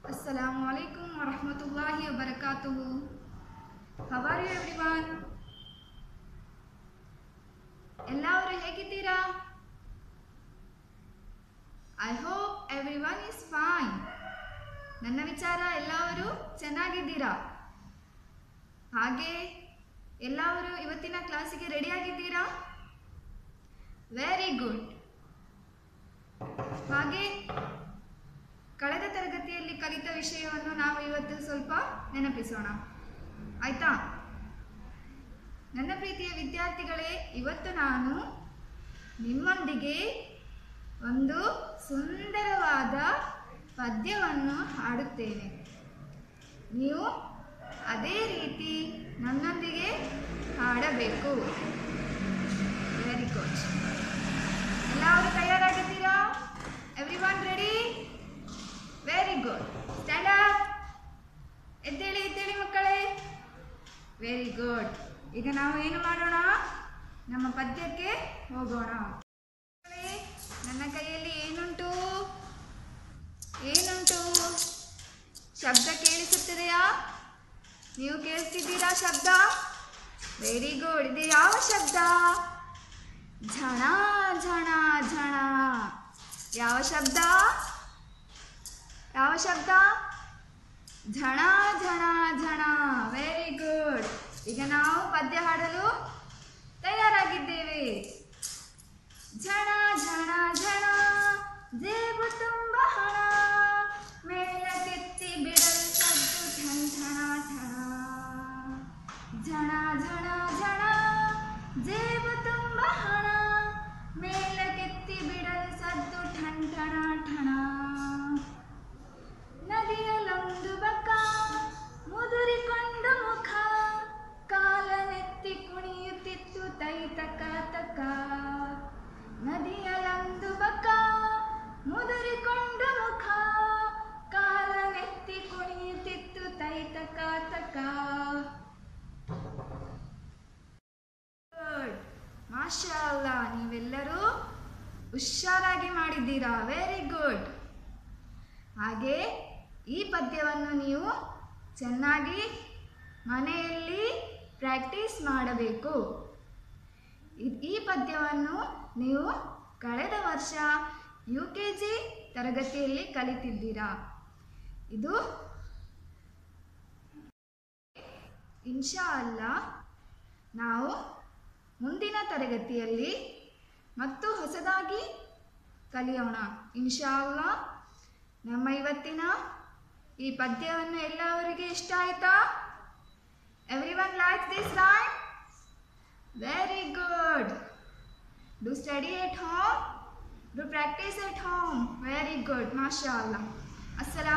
Assalamu alaikum wa rahmatullahi wa barakatuhu. How are you everyone? ಎಲ್ಲವರು ಹೇಗಿದ್ದೀರಾ I hope everyone is fine ನನ್ನ ವಿಚಾರ ಎಲ್ಲವರು ಚೆನ್ನಾಗಿದ್ದೀರಾ ಹಾಗೆ ಎಲ್ಲವರು ಇವತ್ತಿನ ಕ್ಲಾಸಿಗೆ ರೆಡಿಯಾಗಿದ್ದೀರಾ ವೆರಿ ಗುಡ್ ಹಾಗೆ ಕಳೆದ ತರಗತಿಯಲ್ಲಿ ಕಲಿತ ವಿಷಯವನ್ನು ನಾವು ಇವತ್ತು ಸ್ವಲ್ಪ ನೆನಪಿಸೋಣ ಆಯ್ತಾ ನನ್ನ ಪ್ರೀತಿಯ ವಿದ್ಯಾರ್ಥಿಗಳೇ ಇವತ್ತು ನಾನು ನಿಮ್ಮೊಂದಿಗೆ ಒಂದು ಸುಂದರವಾದ ಪದ್ಯವನ್ನು ಹಾಡುತ್ತೇನೆ ನೀವು ಅದೇ ರೀತಿ ನನ್ನೊಂದಿಗೆ ಹಾಡಬೇಕು ವೆರಿ ಗುಡ್ ಎಲ್ಲರೂ ತಯಾರಾಗಿದ್ದೀರಾ everyone ready very good stand up ಎದ್ದೇಳಿ ಎದ್ದೇಳಿ ಮಕ್ಕಳೇ ವೆರಿ ಗುಡ್ ಈಗ ನಾವು ಏನು ಮಾಡೋಣ ನಮ್ಮ ಪದ್ಯಕ್ಕೆ ಹೋಗೋಣ ಮಕ್ಕಳೇ, ನನ್ನ ಕೈಯಲ್ಲಿ ಏನುಂಟು ಏನುಂಟು ಶಬ್ದ ಕೇಳಿಸುತ್ತಿದೆಯಾ ನೀವು ಕೇಳಿಸ್ತಿದ್ದೀರಾ ಶಬ್ದ ವೆರಿ ಗುಡ್ ಇದು ಯಾವ ಶಬ್ದ ಝಣ ಝಣ ಝಣ ಯಾವ ಶಬ್ದ ಯಾವ ಶಬ್ದ ಝಣ ಝಣ ಝಣ ವೆರಿ ಗುಡ್ ಈಗ ನಾವು ಪದ್ಯ ಹಾಡಲು ತಯಾರಾಗಿದ್ದೇವೆ ಝಣ ಝಣ ಝಣ ಜೇಬು ತುಂಬ ಹಣ ಮೇಲಕ್ಕೆತ್ತಿ ಬಿಡಲು ಸದ್ದು ಠಣ ಠಣ ಠಣ ಝಣ ಝಣ ಝಣ ಜೇಬು ತುಂಬ ಹಣ ಮೇಲಕ್ಕೆತ್ತಿ ಬಿಡಲು ಸದ್ದು ಠಣ ಠಣ ಠಣ ನದಿಯಲೊಂದು ಬಕ ಮುದುರಿಕೊಂಡು ಮುಖ ಕಾಲನೆತ್ತಿ ಕುಣಿಯುತ್ತಿತ್ತು ತೈತಕ ತಕ ನದಿಯಲೊಂದು ಬಕ ಮುದುರಿಕೊಂಡು ಮುಖ ಕಾಲನೆತ್ತಿ ಕುಣಿಯುತ್ತಿತ್ತು ತೈತಕ ತಕ ಗುಡ್ ಮಾಷಾ ಅಲ್ಲಾ ನೀವೆಲ್ಲರೂ ಹುಷಾರಾಗಿ ಮಾಡಿದ್ದೀರಾ ವೆರಿ ಗುಡ್ ಹಾಗೆ ಈ ಪದ್ಯವನ್ನು ನೀವು ಚೆನ್ನಾಗಿ ಮನೆಯಲ್ಲಿ ಪ್ರಾಕ್ಟೀಸ್ ಮಾಡಬೇಕು ಇದ್- ಈ ಪದ್ಯವನ್ನು ನೀವು ಕಳೆದ ವರ್ಷ ಯು ಕೆ ಜಿ ತರಗತಿಯಲ್ಲಿ ಕಲಿತಿದ್ದೀರಾ ಇದು ಇನ್ಶಾ ಅಲ್ಲ ನಾವು ಮುಂದಿನ ತರಗತಿಯಲ್ಲಿ ಮತ್ತು ಹೊಸದಾಗಿ ಕಲಿಯೋಣ ಇನ್ಶಾ ಅಲ್ಲಾ ನಮ್ಮ ಇವತ್ತಿನ ಈ ಪದ್ಯವನ್ನು ಎಲ್ಲವರಿಗೆ ಇಷ್ಟ ಆಯ್ತಾ everyone like this rhyme very good do study at home do practice at home very good ಮಾಶಾ ಅಲ್ಲಾ ಅಸ್ಸಲಾಂ